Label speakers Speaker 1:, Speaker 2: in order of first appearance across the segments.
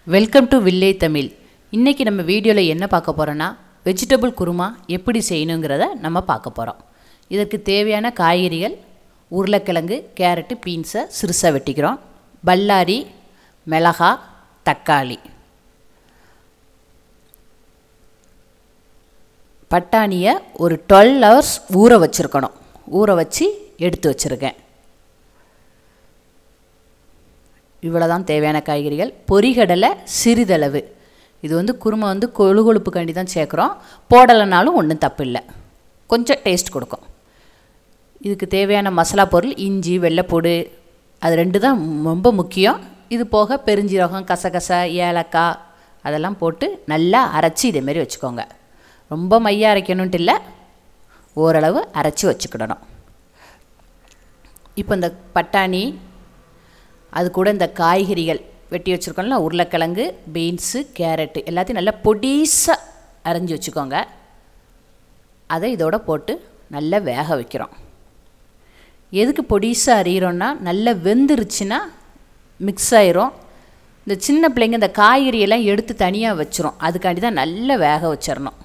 Speaker 1: welcome to village Tamil இன்றைக்கி நம்ம வீடியோவில் என்ன பார்க்க போகிறோன்னா வெஜிடபிள் குருமா எப்படி செய்யணுங்கிறத நம்ம பார்க்க போகிறோம் இதற்கு தேவையான காய்கறிகள் உருளைக்கிழங்கு கேரட்டு பீன்ஸை சிறுசாக வெட்டிக்கிறோம் பல்லாரி மிளகா தக்காளி பட்டாணியை ஒரு டுவெல் ஹவர்ஸ் ஊற வச்சுருக்கணும் ஊற வச்சு எடுத்து வச்சுருக்கேன் இவ்வளோ தான் தேவையான காய்கறிகள் பொரிகடலை சிறிதளவு இது வந்து குருமா வந்து கொழு கொழுப்புக்காண்டி தான் சேர்க்குறோம் போடலைனாலும் ஒன்றும் தப்பு இல்லை கொஞ்சம் டேஸ்ட் கொடுக்கும் இதுக்கு தேவையான மசாலா பொருள் இஞ்சி வெள்ளைப்பூடு அது ரெண்டு தான் ரொம்ப முக்கியம் இது போக பெருஞ்சீரகம் கசகசா ஏலக்காய் அதெல்லாம் போட்டு நல்லா அரைச்சி இதேமாரி வச்சுக்கோங்க ரொம்ப மையாக அரைக்கணுன்ட்டு இல்லை ஓரளவு அரைச்சி வச்சுக்கிடணும் இப்போ இந்த பட்டாணி அது கூட இந்த காய்கறிகள் வெட்டி வச்சுருக்கோம்ல உருளைக்கிழங்கு பீன்ஸு கேரட்டு எல்லாத்தையும் நல்லா பொடிசாக அரைஞ்சி வச்சுக்கோங்க அதை இதோட போட்டு நல்லா வேக வைக்கிறோம் எதுக்கு பொடிசாக அறிகிறோன்னா நல்லா வெந்துருச்சுன்னா மிக்ஸ் ஆயிரும் இந்த சின்ன பிள்ளைங்க இந்த காய்கறியெல்லாம் எடுத்து தனியாக வச்சிரும் அதுக்காண்டி தான் நல்லா வேக வச்சிடணும்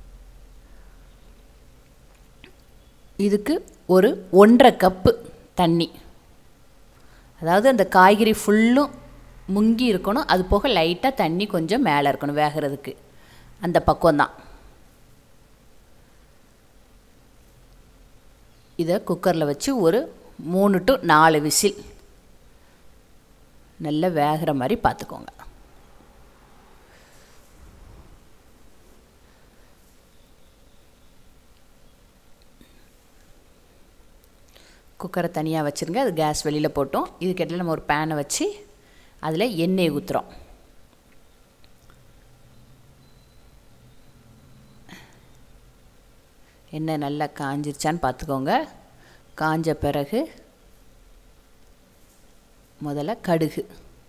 Speaker 1: இதுக்கு ஒரு ஒன்றரை கப்பு தண்ணி அதாவது அந்த காய்கறி ஃபுல்லும் முங்கி இருக்கணும் அது போக லைட்டாக தண்ணி கொஞ்சம் மேலே இருக்கணும் வேகிறதுக்கு அந்த பக்குவம் தான் இதை குக்கரில் வச்சு ஒரு மூணு டு நாலு விசில் நல்லா வேகிற மாதிரி பார்த்துக்கோங்க குக்கரை தனியாக வச்சுருங்க அது கேஸ் வெளியில் போட்டோம் இதுக்கிட்ட நம்ம ஒரு பேனை வச்சு அதில் எண்ணெய் ஊற்றுறோம் எண்ணெய் நல்லா காஞ்சிருச்சான்னு பார்த்துக்கோங்க காஞ்ச பிறகு முதல்ல கடுகு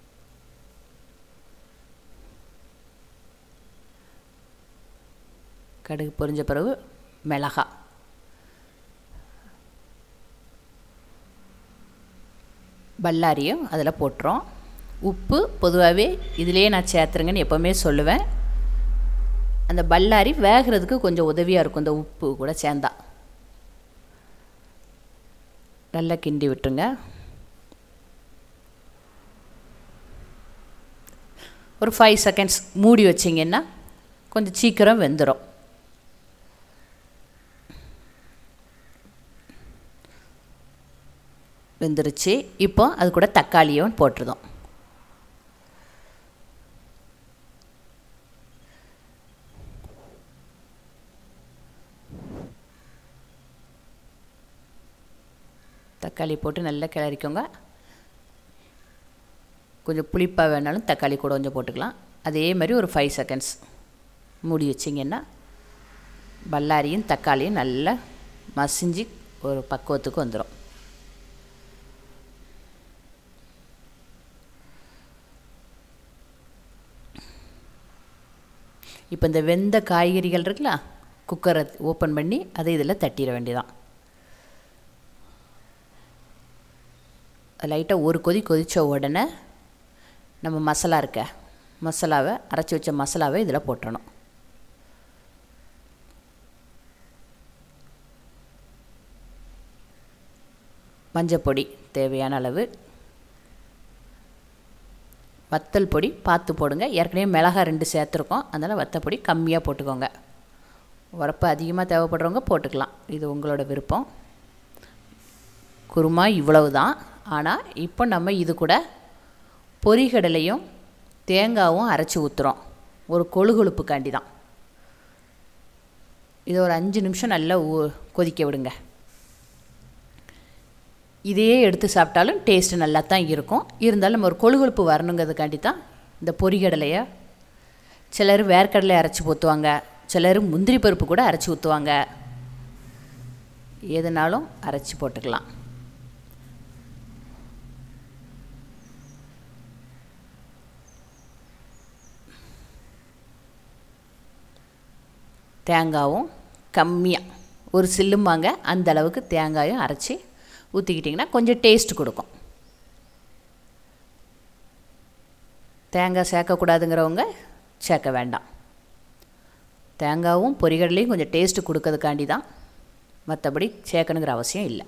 Speaker 1: கடுகு பொரிஞ்ச பிறகு மிளகா பல்லாரியும் அதில் போட்டுறோம் உப்பு பொதுவாகவே இதிலே நான் சேர்த்துருங்கன்னு எப்போவுமே சொல்லுவேன் அந்த பல்லாரி வேகிறதுக்கு கொஞ்சம் உதவியாக இருக்கும் இந்த உப்பு கூட சேர்ந்தா நல்லா கிண்டி விட்டுருங்க ஒரு ஃபைவ் செகண்ட்ஸ் மூடி வச்சிங்கன்னா கொஞ்சம் சீக்கிரம் வெந்துடும் வெந்துருச்சு இப்போ அது கூட தக்காளியும் போட்டுருதோம் தக்காளி போட்டு நல்லா கிளறிக்கோங்க கொஞ்சம் புளிப்பாக வேணாலும் தக்காளி கூட கொஞ்சம் போட்டுக்கலாம் அதே மாதிரி ஒரு ஃபைவ் செகண்ட்ஸ் மூடி வச்சிங்கன்னா பல்லாரியும் தக்காளியும் நல்லா மசிஞ்சு ஒரு பக்குவத்துக்கு வந்துடும் இப்போ இந்த வெந்த காய்கறிகள் இருக்குல்ல குக்கரை ஓப்பன் பண்ணி அதை இதில் தட்டிட வேண்டியதான் லைட்டாக ஒரு கொதி கொதித்த உடனே நம்ம மசாலா இருக்க மசாலாவை அரைச்சி வச்ச மசாலாவை இதில் போட்டணும் மஞ்சப்பொடி தேவையான அளவு வத்தல் பொடி பார்த்து போடுங்க ஏற்கனவே மிளகா ரெண்டு சேர்த்துருக்கோம் அதனால் வத்தப்பொடி கம்மியாக போட்டுக்கோங்க உரப்பு அதிகமாக தேவைப்படுறவங்க போட்டுக்கலாம் இது உங்களோட விருப்பம் குருமா இவ்வளவு தான் ஆனால் இப்போ நம்ம இது கூட பொரிகடலையும் தேங்காவும் அரைச்சி ஊற்றுறோம் ஒரு கொழுகொழுப்புக்காண்டி தான் இது ஒரு அஞ்சு நிமிஷம் நல்லா ஊ கொதிக்க விடுங்க இதையே எடுத்து சாப்பிட்டாலும் டேஸ்ட்டு நல்லா தான் இருக்கும் இருந்தாலும் நம்ம ஒரு கொழுகொழுப்பு வரணுங்கிறதுக்காண்டி தான் இந்த பொரிகடலையை சிலர் வேர்க்கடலை அரைச்சி ஊற்றுவாங்க சிலர் முந்திரி பருப்பு கூட அரைச்சி ஊற்றுவாங்க எதுனாலும் அரைச்சி போட்டுக்கலாம் தேங்காவும் கம்மியாக ஒரு சில்லும்பாங்க அந்த அளவுக்கு தேங்காயும் அரைச்சி ஊற்றிக்கிட்டிங்கன்னா கொஞ்சம் டேஸ்ட் கொடுக்கும் தேங்காய் சேர்க்கக்கூடாதுங்கிறவங்க சேர்க்க வேண்டாம் தேங்காவும் பொரிகடலையும் கொஞ்சம் டேஸ்ட்டு கொடுக்கறதுக்காண்டி தான் மற்றபடி சேர்க்கணுங்கிற அவசியம் இல்லை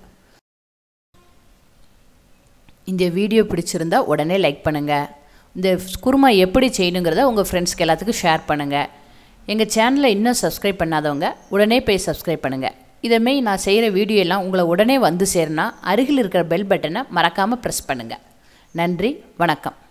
Speaker 1: இந்த வீடியோ பிடிச்சிருந்தா உடனே லைக் பண்ணுங்கள் இந்த குருமா எப்படி செய்யணுங்கிறத உங்கள் ஃப்ரெண்ட்ஸ்க்கு எல்லாத்துக்கும் ஷேர் பண்ணுங்கள் எங்கள் சேனலை இன்னும் சப்ஸ்கிரைப் பண்ணாதவங்க உடனே போய் சப்ஸ்கிரைப் பண்ணுங்கள் இதேமாரி நான் செய்கிற வீடியோ எல்லாம் உங்களை உடனே வந்து சேரனா அருகில் இருக்கிற பெல் பட்டனை மறக்காமல் ப்ரெஸ் பண்ணுங்கள் நன்றி வணக்கம்